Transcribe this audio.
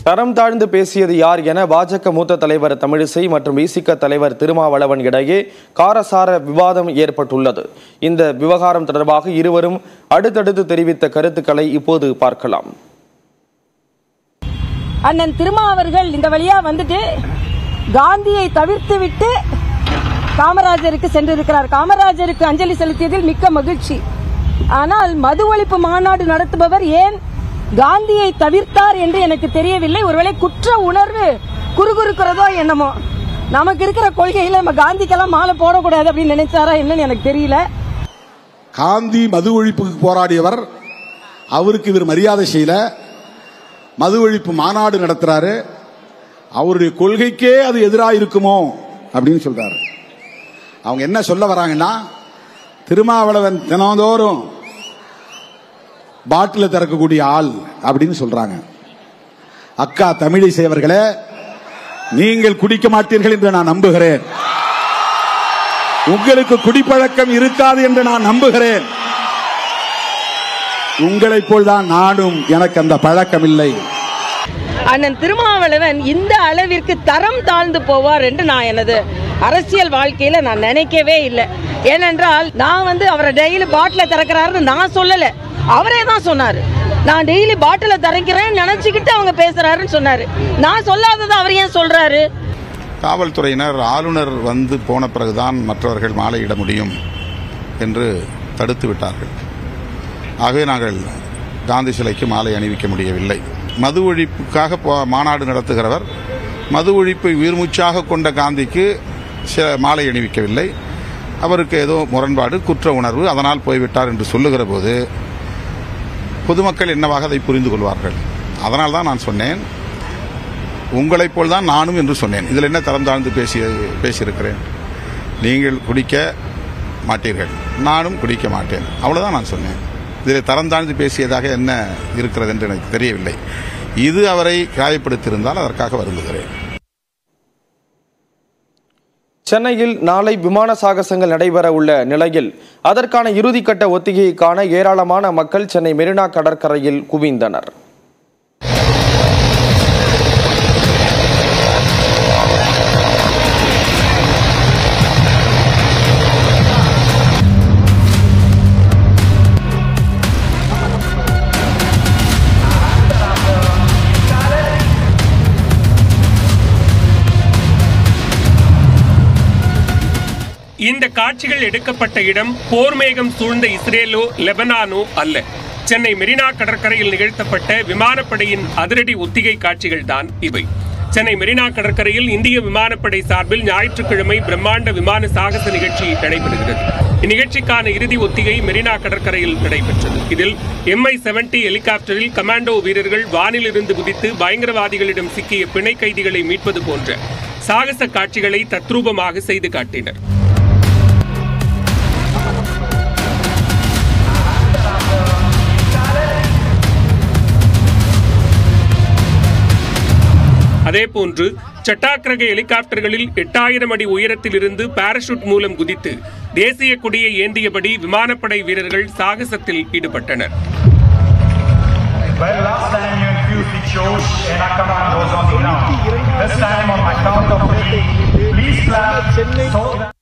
தரம் தாழ்ந்து பேசியது யார் என பாஜக மூத்த தலைவர் தமிழிசை மற்றும் விசிக தலைவர் திருமாவளவன் இடையே காரசார விவாதம் ஏற்பட்டுள்ளது இந்த விவகாரம் தொடர்பாக இருவரும் அடுத்தடுத்து தெரிவித்த கருத்துக்களை இப்போது பார்க்கலாம் அண்ணன் திருமா அவர்கள் இந்த வழியா வந்துட்டு காந்தியை தவிர்த்து விட்டு காமராஜருக்கு சென்றிருக்கிறார் காமராஜருக்கு அஞ்சலி செலுத்தியதில் மிக்க மகிழ்ச்சி ஆனால் மது ஒழிப்பு மாநாடு நடத்துபவர் ஏன் காந்தியை தவிர்த்தார் என்று எனக்கு தெரியவில்லை ஒருவேளை குற்ற உணர்வு குறுகுறுக்கிறதோ என்னமோ நமக்கு இருக்கிற கொள்கையில நம்ம காந்திக்கெல்லாம் மாலை போடக்கூடாது அப்படின்னு நினைச்சாரா என்னன்னு எனக்கு தெரியல காந்தி மது ஒழிப்புக்கு போராடியவர் அவருக்கு இவர் மரியாதை செய்யல மது ஒழிப்பு மாநாடு நடத்துறாரு அவருடைய கொள்கைக்கே அது எதிராக இருக்குமோ அப்படின்னு சொல்றாரு அவங்க என்ன சொல்ல வராங்கன்னா திருமாவளவன் தினந்தோறும் பாட்டில திறக்கக்கூடிய ஆள் அப்படின்னு சொல்றாங்க அக்கா தமிழிசை அவர்களே நீங்கள் குடிக்க மாட்டீர்கள் என்று நான் நம்புகிறேன் உங்களுக்கு குடிப்பழக்கம் இருக்காது என்று நான் நம்புகிறேன் உங்களைப் போல்தான் நானும் எனக்கு அந்த பழக்கம் இல்லை அண்ணன் திருமாவளவன் இந்த அளவிற்கு தரம் தாழ்ந்து போவார் என்று நான் எனது அரசியல் வாழ்க்கையில நான் நினைக்கவே இல்லை ஏனென்றால் நான் வந்து அவரை டெய்லி பாட்டில திறக்கிறாருன்னு நான் சொல்லல அவரே தான் சொன்னாரு நான் டெய்லி பாட்டில திறக்கிறேன்னு நினைச்சுக்கிட்டு அவங்க பேசுறாருன்னு சொன்னாரு நான் சொல்லாததை அவர் ஏன் சொல்றாரு காவல்துறையினர் ஆளுநர் வந்து போன பிறகுதான் மற்றவர்கள் மாலையிட முடியும் என்று தடுத்து விட்டார்கள் ஆகவே நாங்கள் காந்தி சிலைக்கு மாலை அணிவிக்க முடியவில்லை மது ஒழிப்புக்காக போ- மாநாடு நடத்துகிறவர் மது ஒழிப்பை உயிர்மூச்சாக கொண்ட காந்திக்கு ச- மாலை அணிவிக்கவில்லை அவருக்கு ஏதோ முரண்பாடு குற்ற உணர்வு அதனால் போய்விட்டார் என்று சொல்லுகிற போது பொதுமக்கள் என்னவாக அதை புரிந்து கொள்வார்கள் அதனால் தான் நான் சொன்னேன் உங்களைப் போல் தான் நானும் என்று சொன்னேன் இதில் என்ன தரம் தாழ்ந்து பேசி பேசியிருக்கிறேன் நீங்கள் குடிக்க மாட்டீர்கள் நானும் குடிக்க மாட்டேன் அவ்வளவுதான் நான் சொன்னேன் இதில் தரம் தாழ்ந்து பேசியதாக என்ன இருக்கிறது என்று எனக்கு தெரியவில்லை இது அவரை காயப்படுத்தியிருந்தால் அதற்காக வருந்துகிறேன் சென்னையில் நாளை விமான சாகசங்கள் நடைபெற உள்ள நிலையில் அதற்கான இறுதிக்கட்ட ஒத்திகையை காண ஏராளமான மக்கள் சென்னை மெரினா கடற்கரையில் குவிந்தனர் இந்த காட்சிகள் எடுக்கப்பட்ட இடம் போர் மேகம் சூழ்ந்த இஸ்ரேலோ லெபனானோ அல்ல சென்னை மெரினா கடற்கரையில் நிகழ்த்தப்பட்ட விமானப்படையின் அதிரடி ஒத்திகை காட்சிகள் தான் இவை சென்னை மெரினா கடற்கரையில் இந்திய விமானப்படை சார்பில் ஞாயிற்றுக்கிழமை பிரம்மாண்ட விமான சாகச நிகழ்ச்சி நடைபெறுகிறது இந்நிகழ்ச்சிக்கான இறுதி ஒத்திகை மெரினா கடற்கரையில் நடைபெற்றது இதில் எம்ஐ செவன்டி ஹெலிகாப்டரில் கமாண்டோ வீரர்கள் வானிலிருந்து குதித்து பயங்கரவாதிகளிடம் சிக்கிய பிணை கைதிகளை மீட்பது போன்ற சாகச காட்சிகளை தத்ரூபமாக செய்து காட்டினர் அதேபோன்று சட்டாக்கிரக ஹெலிகாப்டர்களில் எட்டாயிரம் அடி உயரத்தில் இருந்து பாராசூட் மூலம் குதித்து தேசிய கொடியை ஏந்தியபடி விமானப்படை வீரர்கள் சாகசத்தில் ஈடுபட்டனர் Well, last time you infused the chose and our command was on the ground. This time on my count of three, please clap so that...